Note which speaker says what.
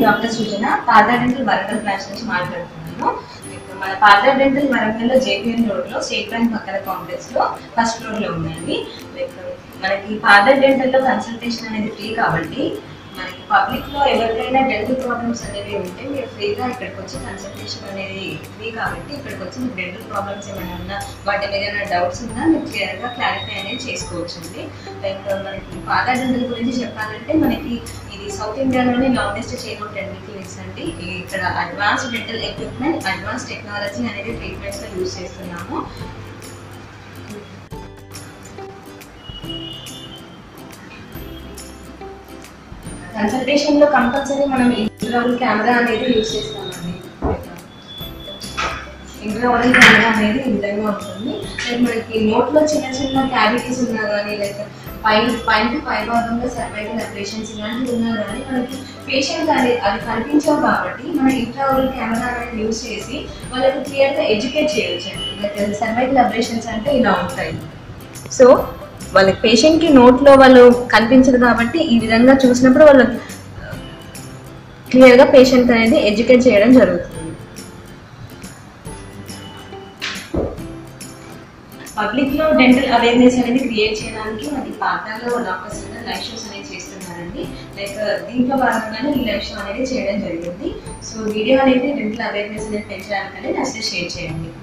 Speaker 1: doctor Srujana Partha dental Warangal branch నుంచి మాట్లాడుతున్నాను ఇప్పుడు మన పార్థ డెంటల్ వరంగల్లో జేపీఎన్ రోడ్ లో స్టేట్ బ్యాంక్ పక్కన కాంప్లెక్స్ లో ఫస్ట్ ఫ్లోర్ లో ఉందండి లైక్ మనకి పార్థ డెంటల్ లో కన్సల్టేషన్ అనేది ఫ్రీ కాబట్టి మనకి పబ్లిక్ లో ఎవరికైనా డెంటల్ ప్రాబ్లమ్స్ అనేవి ఉంటే మీరు ఫ్రీగా ఇక్కడికి వచ్చి కన్సల్టేషన్ అనేది ఫ్రీ కాబట్టి ఇక్కడికి వచ్చి మీకు డెంటల్ ప్రాబ్లమ్స్ ఏమైనా ఉన్నా వాటి మీద ఏమైనా డౌట్స్ ఉన్నా మీరు క్లియర్ గా క్లారిఫై అనేది చేసుకోవచ్చు అండి లైక్ మనకి పాత డెంటల్ గురించి చెప్పాలంటే మనకి ఇది సౌత్ ఇండియాలోనే longest chain of dental clinics అండి ఈ- ఇక్కడ advance dental equipment advance technology అనేది ట్రీట్మెంట్స్ లో యూస్ చేస్తున్నాము కన్సల్టేషన్ లో కంపల్సరీ మనం ఇంట్రావల్ కెమెరా అనేది యూస్ చేస్తామండి ఇంట్రావల్ కెమెరా అనేది ఈ విధంగా ఉంటుంది లైక్ మనకి నోట్లో చిన్న చిన్న క్యావిటీస్ ఉన్నా కానీ లైక్ పై పైన పై భాగంలో సర్వైకల్ అప్రేషన్స్ ఇలాంటివి ఉన్నా కానీ మనకి పేషెంట్ అనేది అది కనిపించవు కాబట్టి మన ఇంట్రావల్ కెమెరా అనేది యూస్ చేసి వాళ్ళకి క్లియర్గా ఎడ్యుకేట్ చేయొచ్చు అండి సర్వైకల్ అప్రేషన్స్ అంటే ఇలా ఉంటాయి సో వాళ్ళకి పేషెంట్కి నోట్లో వాళ్ళు కనిపించదు కాబట్టి ఈ విధంగా చూసినప్పుడు వాళ్ళు క్లియర్గా పేషెంట్ అనేది ఎడ్యుకేట్ చేయడం జరుగుతుంది పబ్లిక్ లో డెంటల్ అవేర్నెస్ అనేది క్రియేట్ చేయడానికి మనకి పాత్రలో డాక్టర్స్ లైవ్ షోస్ అనేది చేస్తున్నారండి లైక్ దీంట్లో భాగంగానే ఈ లైవ్ షో అనేది చేయడం జరిగింది సో వీడియో అనేది డెంటల్ అవేర్నెస్ అనేది పెంచడానికి అనేది అసలు షేర్ చేయండి